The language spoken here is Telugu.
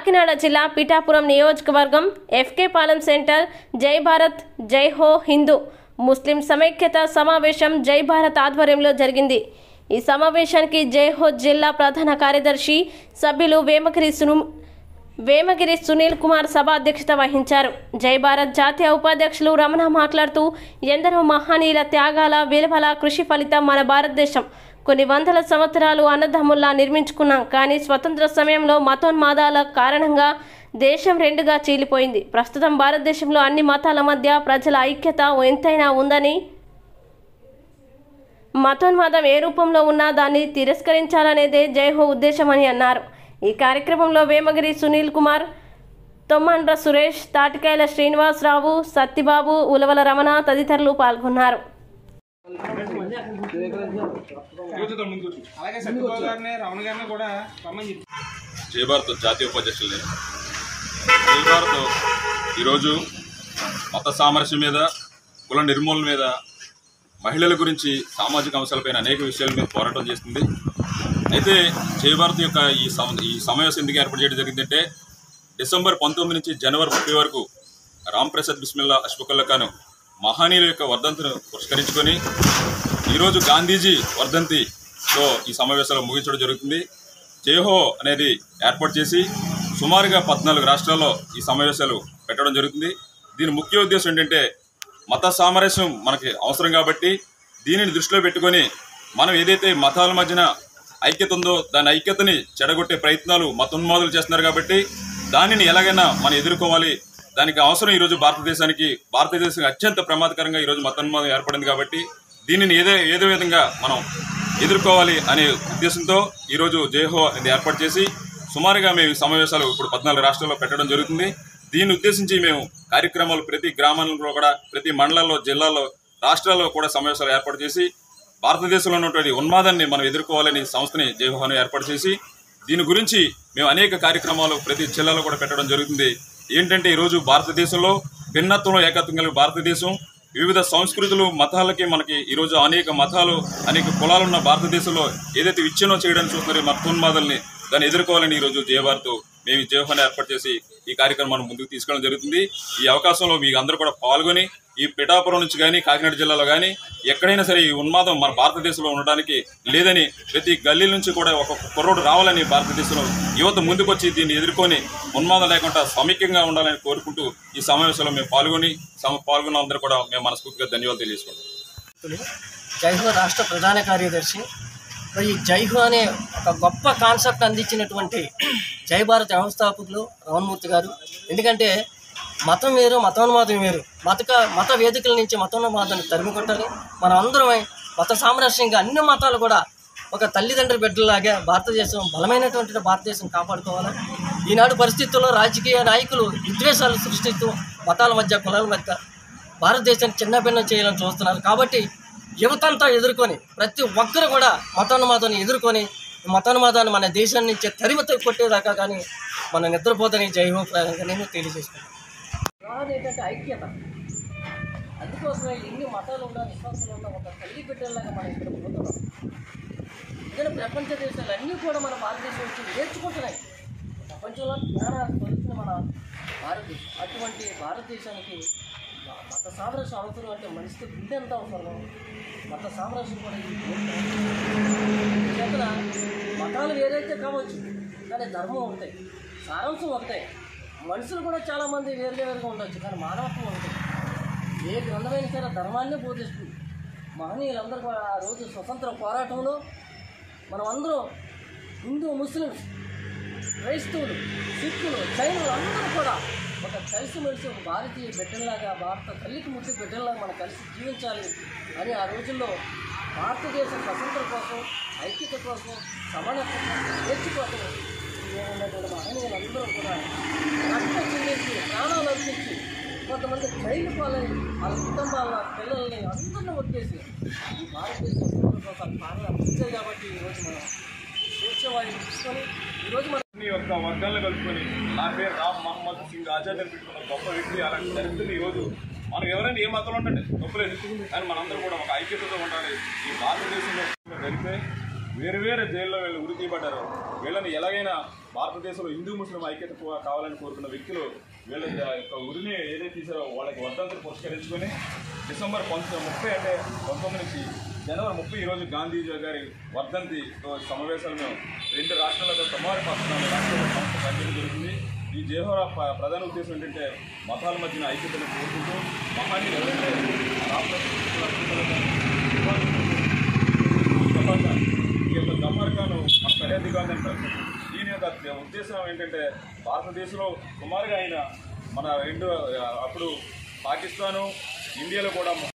కాకినాడ జిల్లా పిఠాపురం నియోజకవర్గం ఎఫ్కే పాలెం సెంటర్ జై భారత్ జై హో హిందూ ముస్లిం సమైక్యత సమావేశం జై భారత్ ఆధ్వర్యంలో జరిగింది ఈ సమావేశానికి జై హో జిల్లా ప్రధాన కార్యదర్శి సభ్యులు వేమగిరి సును వేమగిరి సునీల్ కుమార్ సభ అధ్యక్షత వహించారు జై భారత్ జాతీయ ఉపాధ్యక్షులు రమణ మాట్లాడుతూ ఎందరో మహనీయుల త్యాగాల విలువల కృషి ఫలితం మన భారతదేశం కొన్ని వందల సంవత్సరాలు అన్నదమ్ముల్లా నిర్మించుకున్నాం కానీ స్వతంత్ర సమయంలో మతోన్మాదాల కారణంగా దేశం రెండుగా చీలిపోయింది ప్రస్తుతం భారతదేశంలో అన్ని మతాల మధ్య ప్రజల ఐక్యత ఎంతైనా ఉందని మతోన్మాదం ఏ రూపంలో ఉన్నా దాన్ని తిరస్కరించాలనేదే జైహో ఉద్దేశమని అన్నారు ఈ కార్యక్రమంలో వేమగిరి సునీల్ కుమార్ తొమ్మండ్ర సురేష్ తాటికాయల శ్రీనివాసరావు సత్తిబాబు ఉలవల రమణ తదితరులు పాల్గొన్నారు అలాగే సత్యబాబు గారిని రమణ గారిని కూడా రమ్మని చెప్పి జై భారత్ జాతీయ ఉపాధ్యక్షుల్ని జై భారత్ ఈరోజు మత సామరస్యం మీద కుల నిర్మూలన మీద మహిళల గురించి సామాజిక అంశాలపైన అనేక విషయాల మీద పోరాటం చేస్తుంది అయితే జై భారత్ యొక్క ఈ సమ ఈ సమావేశం ఎందుకు ఏర్పాటు చేయడం జరిగిందంటే డిసెంబర్ పంతొమ్మిది నుంచి జనవరి ముప్పై వరకు రామ్ ప్రసాద్ బిస్మిల్లా అష్ఫకుల్లా ఖాన్ మహనీయుల యొక్క వర్ధంతిని పురస్కరించుకొని ఈరోజు గాంధీజీ వర్ధంతితో ఈ సమావేశాలు ముగించడం జరుగుతుంది జేహో అనేది ఏర్పాటు చేసి సుమారుగా పద్నాలుగు రాష్ట్రాల్లో ఈ సమావేశాలు పెట్టడం జరుగుతుంది దీని ముఖ్య ఉద్దేశం ఏంటంటే మత సామరస్యం మనకి అవసరం కాబట్టి దీనిని దృష్టిలో పెట్టుకొని మనం ఏదైతే మతాల మధ్యన ఐక్యత ఉందో దాని ఐక్యతని చెడగొట్టే ప్రయత్నాలు మతోన్మాదులు చేస్తున్నారు కాబట్టి దానిని ఎలాగైనా మనం ఎదుర్కోవాలి దానికి అవసరం ఈరోజు భారతదేశానికి భారతదేశం అత్యంత ప్రమాదకరంగా ఈరోజు మతోన్మాదం ఏర్పడింది కాబట్టి దీనిని ఏదో ఏదో విధంగా మనం ఎదుర్కోవాలి అనే ఉద్దేశంతో ఈరోజు జేహో అనేది ఏర్పాటు చేసి సుమారుగా మేము ఈ సమావేశాలు ఇప్పుడు పద్నాలుగు రాష్ట్రాల్లో పెట్టడం జరుగుతుంది దీన్ని ఉద్దేశించి మేము కార్యక్రమాలు ప్రతి గ్రామంలో కూడా ప్రతి మండలాల్లో జిల్లాల్లో రాష్ట్రాల్లో కూడా సమావేశాలు ఏర్పాటు చేసి భారతదేశంలో ఉన్నటువంటి ఉన్మాదాన్ని మనం ఎదుర్కోవాలని సంస్థని జయహోను ఏర్పాటు చేసి దీని గురించి మేము అనేక కార్యక్రమాలు ప్రతి జిల్లాలో కూడా పెట్టడం జరుగుతుంది ఏంటంటే ఈరోజు భారతదేశంలో భిన్నత్వంలో ఏకత్వం కలిగిన భారతదేశం వివిధ సంస్కృతులు మతాలకి మనకి ఈరోజు అనేక మతాలు అనేక కులాలు ఉన్న భారతదేశంలో ఏదైతే విచ్ఛిన్నం చేయడానికి చూస్తున్నారో మతోన్మాదాలని దాన్ని ఎదుర్కోవాలని ఈరోజు జయభారత్ మేము ఈ జయహోని ఏర్పాటు చేసి ఈ కార్యక్రమాన్ని ముందుకు తీసుకెళ్ళడం జరుగుతుంది ఈ అవకాశంలో మీకు అందరూ కూడా పాల్గొని ఈ పిఠాపురం నుంచి కానీ కాకినాడ జిల్లాలో కానీ ఎక్కడైనా సరే ఈ ఉన్మాదం మన భారతదేశంలో ఉండడానికి లేదని ప్రతి గల్లీ నుంచి కూడా ఒక కుర్రోడు రావాలని భారతదేశంలో యువత ముందుకొచ్చి దీన్ని ఎదుర్కొని ఉన్మాదం లేకుండా సమైక్యంగా ఉండాలని కోరుకుంటూ ఈ సమావేశంలో మేము పాల్గొని సమ పాల్గొన్న అందరూ కూడా మేము మనస్ఫూర్తిగా ధన్యవాదాలు తెలియజేసుకుంటాం జైహో రాష్ట్ర ప్రధాన కార్యదర్శి మరి ఈ జైహో అనే ఒక గొప్ప కాన్సెప్ట్ అందించినటువంటి జై భారత్ వ్యవస్థాపకులు రమణమూర్తి గారు ఎందుకంటే మతం వేరు మతోన్మాదం వేరు మతక మత వేదికల నుంచి మతోన్మాదాన్ని తరిమి కొట్టాలి మనం అందరం మత సామరస్యంగా అన్ని మతాలు కూడా ఒక తల్లిదండ్రుల బిడ్డలాగా భారతదేశం బలమైనటువంటి భారతదేశం కాపాడుకోవాలి ఈనాడు పరిస్థితుల్లో రాజకీయ నాయకులు విద్వేషాలు సృష్టిస్తూ మతాల మధ్య కులాల మధ్య భారతదేశాన్ని చిన్నభిన్నం చేయాలని చూస్తున్నారు కాబట్టి యువతంతా ఎదుర్కొని ప్రతి ఒక్కరు కూడా మతోన్మాదాన్ని ఎదుర్కొని ఈ మతోన్మాదాన్ని మన దేశం నుంచి తరిమితో కొట్టేదాకా కానీ మన నిద్రపోతని జైహో నేను తెలియజేసుకున్నాను ఏంటంటే ఐక్యత అందుకోసమే ఎన్ని మతాలు ఉన్నా విశ్వాసాలు ఉన్నా ఒక తల్లి బిడ్డలాగా మనం ఇక్కడ పోతున్నాం ఎందుకంటే ప్రపంచ దేశాలు అన్నీ కూడా మన భారతదేశం వచ్చి నేర్చుకుంటున్నాయి ప్రపంచంలో జ్ఞానాలు పొందుతున్న మన భారతదేశం అటువంటి భారతదేశానికి మ- మత సామరస్యం అవసరం అంటే మనిషికి గుండె ఎంత అవసరం మత సామరస్యం కూడా ఈ గుండె. చేతన మతాలు వేరైతే కావచ్చు కానీ ధర్మం ఒకటే సారాంశం ఒకటే మనుషులు కూడా చాలామంది వేరు వేరుగా ఉండొచ్చు కానీ మానవత్వం ఒకటే ఏ గ్రంథమైన సరే ధర్మాన్నే బోధిస్తుంది మహనీయులందరూ కూడా ఆ రోజు స్వతంత్ర పోరాటంలో మనం అందరం హిందూ ముస్లిమ్స్ క్రైస్తవులు సిక్కులు చైనలు అందరూ కూడా ఒక కలిసిమెలిసి ఒక భారతీయ బిడ్డల్లాగా భారత తల్లికి ముద్దు బిడ్డల్లాగా మనం కలిసి జీవించాలి అని ఆ రోజుల్లో భారతదేశ స్వతంత్రం కోసం ఐక్యత కోసం సమానత్వం కోసం స్వేచ్ఛ కోసం ఉన్నటువంటి మహనీయులందరూ కూడా రక్తం చెల్లించి ప్రాణాలు అర్పించి కొంతమంది జైలు పాలై వాళ్ళ కుటుంబాల పిల్లల్ని అందరిని వచ్చేసి ఈ భారతదేశ స్వతంత్రం కోసం ప్రాణాలు అర్పించారు కాబట్టి ఈరోజు మనం స్వేచ్ఛవాయువు తీసుకొని ఈరోజు మనం ఈ యొక్క వర్గాలను కలుపుకొని నా పేరు రామ్ మహమ్మద్ సింగ్ ఆజాద్ అని పెట్టుకున్న గొప్ప వ్యక్తి అలాంటి చరిత్రని ఈ రోజు మనం ఎవరైనా ఏ మతంలో ఉండండి తప్పులేదు కానీ మనందరం కూడా ఒక ఐక్యతతో ఉండాలి ఈ భారతదేశంలో జరిగితే వేరు వేరు జైల్లో వీళ్ళు ఉరి తీయబడ్డారు వీళ్ళని ఎలాగైనా భారతదేశంలో హిందూ ముస్లిం ఐక్యత కో- కావాలని కోరుకున్న వ్యక్తులు వీళ్ళ యొక్క ఉరిని ఏదైతే తీసారో వాళ్ళకి వర్ధంతిని పురస్కరించుకొని డిసెంబర్ పంతొ ముప్పై అంటే పంతొమ్మిది నుంచి జనవరి ముప్పై ఈరోజు గాంధీజీ గారి వర్ధంతి సమావేశాలు మేము రెండు రాష్ట్రాలతో సుమారు పద్నాలుగు రాష్ట్రాల సంస్థ పనిచేయడం జరుగుతుంది ఈ జయహోరా ప- ప్రధాన ఉద్దేశం ఏంటంటే మతాల మధ్యన ఐక్యతను కోరుకుంటూ మహానీయులు ఎవరైతే రాష్ట్ర ఈ యొక్క గఫర్ ఖాన్ మన సరిహద్దు గాంధీ అంటారు దీని యొక్క ఉద్దేశం ఏంటంటే భారతదేశంలో సుమారుగా ఆయన మన రెండు అప్పుడు పాకిస్తాను ఇండియాలో కూడా